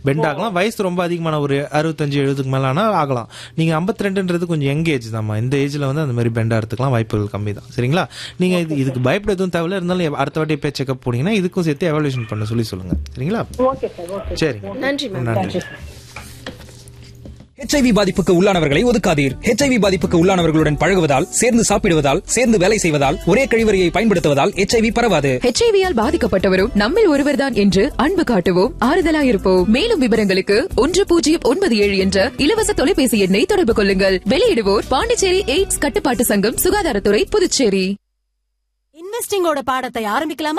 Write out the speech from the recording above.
bend ஆகலாம் வயசு ரொம்ப அதிகமான ஒரு அறுபத்தஞ்சு எழுபதுக்கு மேல ஆனா ஆகலாம் நீங்க 52 ரெண்டுன்றது கொஞ்சம் யங் ஏஜ் தான்மா இந்த ஏஜ்ல வந்து அந்த மாதிரி பெண்ட் ஆகிறதுக்குலாம் வாய்ப்புகள் கம்மி தான் சரிங்களா நீங்க இது இதுக்கு பயப்பட எதுவும் தேவையில்ல இருந்தாலும் அடுத்த வாட்டி போய் செக்அப் போனீங்கன்னா இதுக்கும் சேர்த்து எவாலுவேஷன் பண்ண சொல்லி சொல்லுங்க சரிங்களா ஓகே சார் ஓகே சரி நன்றி மேம் நன்றி ஹெச்ஐவி பாதிப்புக்கு உள்ளானவர்களை ஒதுக்காதீர் ஹெச்ஐவி பாதிப்புக்கு உள்ளானவர்களுடன் பழகுவதால் சேர்ந்து சாப்பிடுவதால் சேர்ந்து வேலை செய்வதால் ஒரே கழிவறையை பயன்படுத்துவதால் ஹெச்ஐவி பரவாது ஹெச்ஐவியால் பாதிக்கப்பட்டவரும் நம்மில் ஒருவர்தான் என்று அன்பு காட்டுவோம் ஆறுதலாயிருப்போம் மேலும் விவரங்களுக்கு ஒன்று பூஜ்ஜியம் ஒன்பது ஏழு என்ற இலவச தொலைபேசி எண்ணை தொடர்பு கொள்ளுங்கள் வெளியிடுவோர் பாண்டிச்சேரி எய்ட்ஸ் கட்டுப்பாட்டு சங்கம் சுகாதாரத்துறை புதுச்சேரி இன்வெஸ்டிங்கோட பாடத்தை ஆரம்பிக்கலாமா